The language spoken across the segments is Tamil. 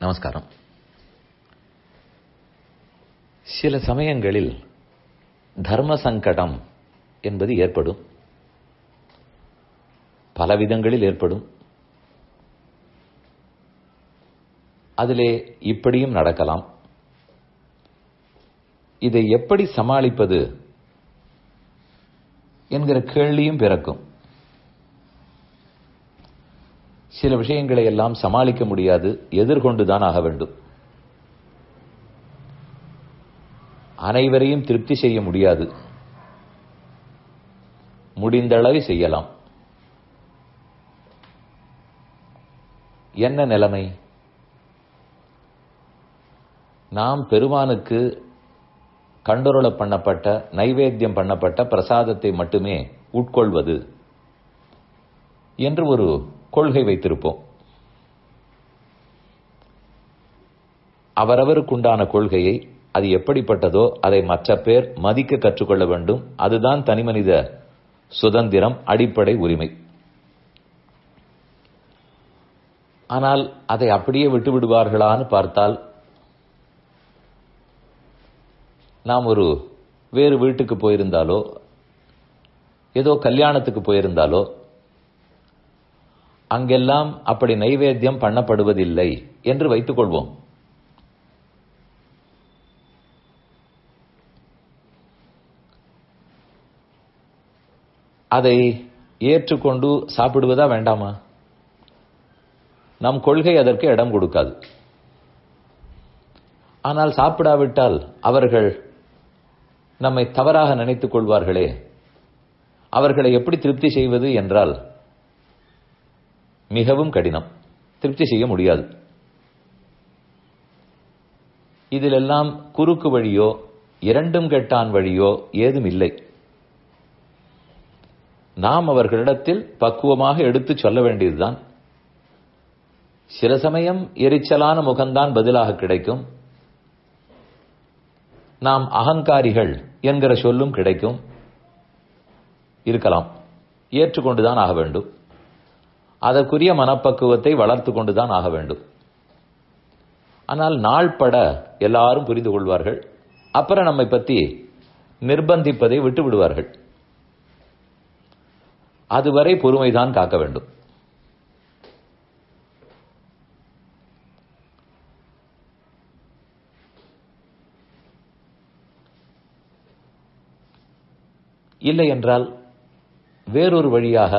நமஸ்காரம் சில சமயங்களில் தர்ம சங்கடம் என்பது ஏற்படும் பல விதங்களில் ஏற்படும் அதிலே இப்படியும் நடக்கலாம் இதை எப்படி சமாளிப்பது என்கிற கேள்வியும் பிறக்கும் சில விஷயங்களை எல்லாம் சமாளிக்க முடியாது எதிர்கொண்டுதான் ஆக வேண்டும் அனைவரையும் திருப்தி செய்ய முடியாது முடிந்தளவு செய்யலாம் என்ன நிலைமை நாம் பெருமானுக்கு கண்டுரள பண்ணப்பட்ட நைவேத்தியம் பண்ணப்பட்ட பிரசாதத்தை மட்டுமே உட்கொள்வது என்று ஒரு கொள்கை வைத்திருப்போம் அவரவருக்குண்டான கொள்கையை அது எப்படிப்பட்டதோ அதை மற்ற பேர் மதிக்க கற்றுக்கொள்ள வேண்டும் அதுதான் தனிமனித சுதந்திரம் அடிப்படை உரிமை ஆனால் அதை அப்படியே விட்டு விடுவார்களான்னு பார்த்தால் நாம் ஒரு வேறு வீட்டுக்கு போயிருந்தாலோ ஏதோ கல்யாணத்துக்கு போயிருந்தாலோ அங்கெல்லாம் அப்படி நைவேத்தியம் பண்ணப்படுவதில்லை என்று வைத்துக் கொள்வோம் அதை ஏற்றுக்கொண்டு சாப்பிடுவதா வேண்டாமா நம் கொள்கை அதற்கு இடம் கொடுக்காது ஆனால் சாப்பிடாவிட்டால் அவர்கள் நம்மை தவறாக நினைத்துக் கொள்வார்களே அவர்களை எப்படி திருப்தி செய்வது என்றால் மிகவும் கடினம் திருப்தி செய்ய முடியாது இதிலெல்லாம் குறுக்கு வழியோ இரண்டும் கெட்டான் வழியோ ஏதும் இல்லை நாம் அவர்களிடத்தில் பக்குவமாக எடுத்துச் சொல்ல வேண்டியதுதான் சில சமயம் எரிச்சலான முகம்தான் பதிலாக கிடைக்கும் நாம் அகங்காரிகள் என்கிற சொல்லும் கிடைக்கும் இருக்கலாம் ஏற்றுக்கொண்டுதான் ஆக வேண்டும் அதற்குரிய மனப்பக்குவத்தை வளர்த்து கொண்டுதான் ஆக வேண்டும் ஆனால் நாள்பட எல்லாரும் புரிந்து கொள்வார்கள் அப்புறம் நம்மை பற்றி நிர்பந்திப்பதை விட்டு விடுவார்கள் அதுவரை பொறுமைதான் காக்க வேண்டும் இல்லை என்றால் வேறொரு வழியாக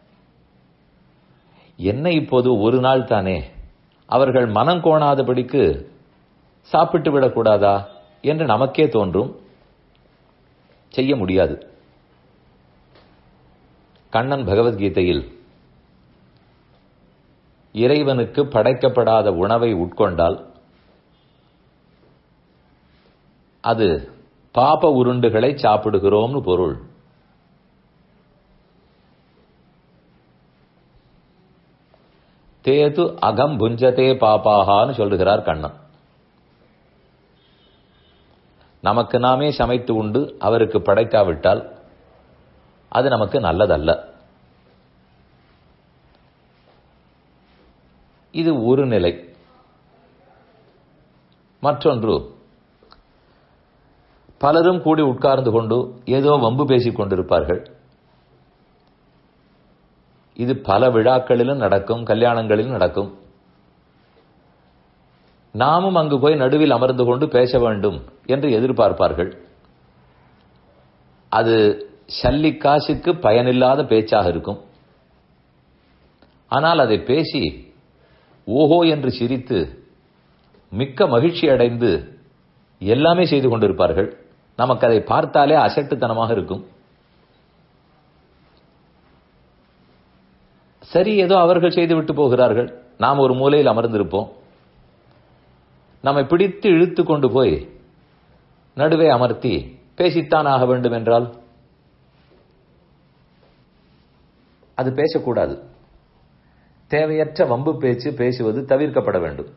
என்ன இப்போது ஒரு நாள் தானே அவர்கள் மனம் கோணாதபடிக்கு சாப்பிட்டு விடக்கூடாதா என்று நமக்கே தோன்றும் செய்ய முடியாது கண்ணன் பகவத்கீதையில் இறைவனுக்கு படைக்கப்படாத உணவை உட்கொண்டால் அது பாப உருண்டுகளை சாப்பிடுகிறோம்னு பொருள் தேது அகம் புஞ்சதே பாப்பாகான்னு சொல்லுகிறார் கண்ணன் நமக்கு நாமே சமைத்து உண்டு அவருக்கு படைக்காவிட்டால் அது நமக்கு நல்லதல்ல இது ஒரு நிலை மற்றொன்று பலரும் கூடி உட்கார்ந்து கொண்டு ஏதோ வம்பு பேசிக் கொண்டிருப்பார்கள் இது பல விழாக்களிலும் நடக்கும் கல்யாணங்களிலும் நடக்கும் நாமும் அங்கு போய் நடுவில் அமர்ந்து கொண்டு பேச வேண்டும் என்று எதிர்பார்ப்பார்கள் அது சல்லி காசுக்கு பயனில்லாத பேச்சாக இருக்கும் ஆனால் அதை பேசி ஓஹோ என்று சிரித்து மிக்க மகிழ்ச்சி அடைந்து எல்லாமே செய்து கொண்டிருப்பார்கள் நமக்கு அதை பார்த்தாலே அசட்டுத்தனமாக இருக்கும் சரி ஏதோ அவர்கள் செய்து விட்டு போகிறார்கள் நாம் ஒரு மூலையில் அமர்ந்திருப்போம் நம்மை பிடித்து இழுத்து கொண்டு போய் நடுவே அமர்த்தி பேசித்தான் ஆக வேண்டும் என்றால் அது பேசக்கூடாது தேவையற்ற வம்பு பேச்சு பேசுவது தவிர்க்கப்பட வேண்டும்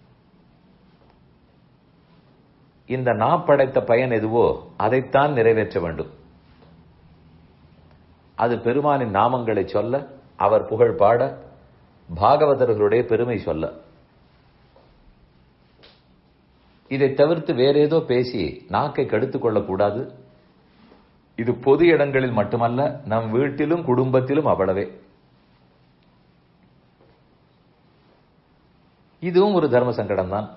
இந்த நா படைத்த பயன் எதுவோ அதைத்தான் நிறைவேற்ற வேண்டும் அது பெருமானின் நாமங்களை சொல்ல அவர் புகழ் பாட பாகவதர்களுடைய பெருமை சொல்ல இதை தவிர்த்து வேற ஏதோ பேசி நாக்கை கெடுத்துக் கொள்ளக்கூடாது இது பொது இடங்களில் மட்டுமல்ல நம் வீட்டிலும் குடும்பத்திலும் அவ்வளவே இதுவும் ஒரு தர்ம சங்கடம் தான்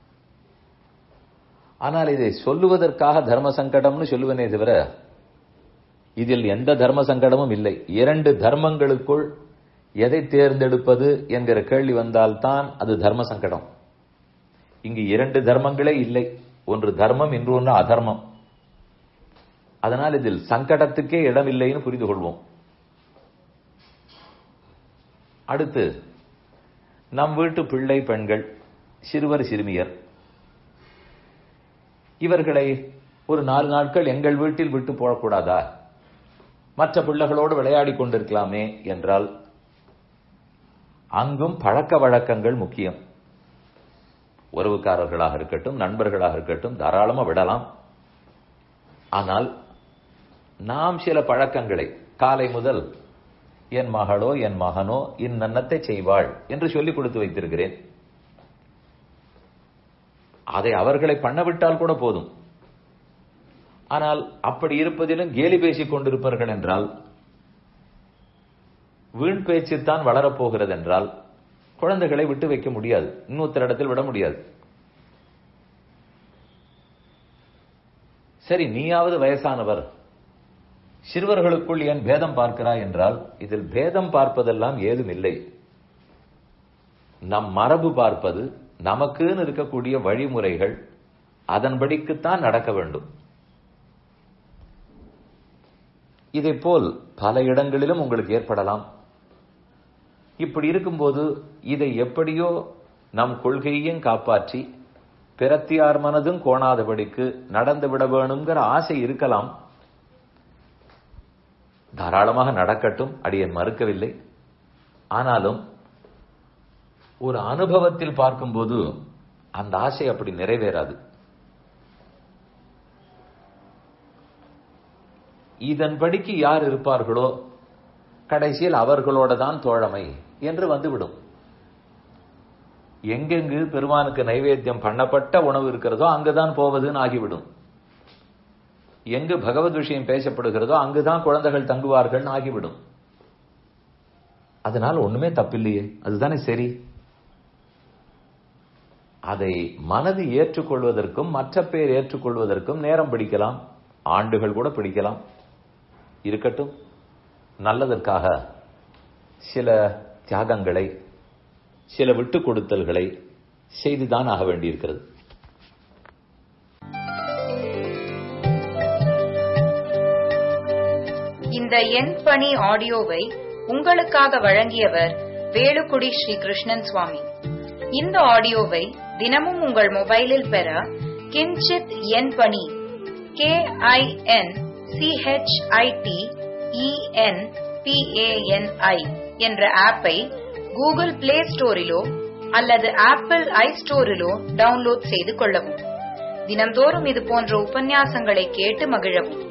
ஆனால் இதை சொல்லுவதற்காக தர்ம சங்கடம்னு சொல்லுவனே தவிர இதில் எந்த தர்ம சங்கடமும் இல்லை இரண்டு தர்மங்களுக்குள் எதை தேர்ந்தெடுப்பது என்கிற கேள்வி வந்தால்தான் அது தர்ம சங்கடம் இங்கு இரண்டு தர்மங்களே இல்லை ஒன்று தர்மம் இன்று ஒன்று அதர்மம் அதனால் இதில் சங்கடத்துக்கே இடமில்லைன்னு புரிந்து கொள்வோம் அடுத்து நம் வீட்டு பிள்ளை பெண்கள் சிறுவர் சிறுமியர் இவர்களை ஒரு நாலு நாட்கள் எங்கள் வீட்டில் விட்டு போகக்கூடாதா மற்ற பிள்ளைகளோடு விளையாடி கொண்டிருக்கலாமே என்றால் அங்கும் பழக்க வழக்கங்கள் முக்கியம் உறவுக்காரர்களாக இருக்கட்டும் நண்பர்களாக இருக்கட்டும் தாராளமா விடலாம் ஆனால் நாம் சில பழக்கங்களை காலை முதல் என் மகளோ என் மகனோ இந்நன்னத்தை செய்வாள் என்று சொல்லிக் கொடுத்து வைத்திருக்கிறேன் அதை அவர்களை பண்ணவிட்டால் கூட போதும் ஆனால் அப்படி இருப்பதிலும் கேலி பேசிக் கொண்டிருப்பார்கள் என்றால் வீண் பேச்சுத்தான் வளரப்போகிறது என்றால் குழந்தைகளை விட்டு வைக்க முடியாது இன்னொருத்தரிடத்தில் விட முடியாது சரி நீயாவது வயசானவர் சிறுவர்களுக்குள் ஏன் பேதம் பார்க்கிறாய் என்றால் இதில் பேதம் பார்ப்பதெல்லாம் ஏதும் இல்லை நம் மரபு பார்ப்பது நமக்குன்னு இருக்கக்கூடிய வழிமுறைகள் அதன்படிக்குத்தான் நடக்க வேண்டும் இதை போல் பல இடங்களிலும் உங்களுக்கு ஏற்படலாம் இப்படி இருக்கும்போது இதை எப்படியோ நம் கொள்கையையும் காப்பாற்றி பிறத்தியார் மனதும் கோணாதபடிக்கு நடந்து விட வேணுங்கிற ஆசை இருக்கலாம் தாராளமாக நடக்கட்டும் அடியன் மறுக்கவில்லை ஆனாலும் ஒரு அனுபவத்தில் பார்க்கும்போது அந்த ஆசை அப்படி நிறைவேறாது இதன்படிக்கு யார் இருப்பார்களோ கடைசியில் அவர்களோட தான் தோழமை என்று வந்துவிடும் எங்கெங்கு பெருமானுக்கு நைவேத்தியம் பண்ணப்பட்ட உணவு இருக்கிறதோ அங்குதான் போவதுன்னு ஆகிவிடும் எங்கு பகவத் விஷயம் பேசப்படுகிறதோ அங்குதான் குழந்தைகள் தங்குவார்கள் ஆகிவிடும் அதனால் ஒண்ணுமே தப்பில்லையே அதுதானே சரி அதை மனது ஏற்றுக்கொள்வதற்கும் மற்ற பேர் ஏற்றுக்கொள்வதற்கும் நேரம் பிடிக்கலாம் ஆண்டுகள் கூட பிடிக்கலாம் இருக்கட்டும் நல்லதற்காக சில தியாகங்களை சில விட்டு கொடுத்தல்களை செய்துதான் ஆக வேண்டியிருக்கிறது இந்த எண் பணி ஆடியோவை உங்களுக்காக வழங்கியவர் வேலுக்குடி ஸ்ரீ கிருஷ்ணன் சுவாமி இந்த ஆடியோவை தினமும் உங்கள் மொபைலில் பெற கிஞ்சித் எண் பணி கே ஐ என் சிஹெச்ஐடி இஎன் பிஏஎன்ஐ என்ற ஆப்பை கூகுள் பிளே ஸ்டோரிலோ அல்லது ஆப்பிள் ஐ ஸ்டோரிலோ டவுன்லோட் செய்து கொள்ளவும் தினம்தோறும் இது போன்ற உபன்யாசங்களை கேட்டு மகிழவும்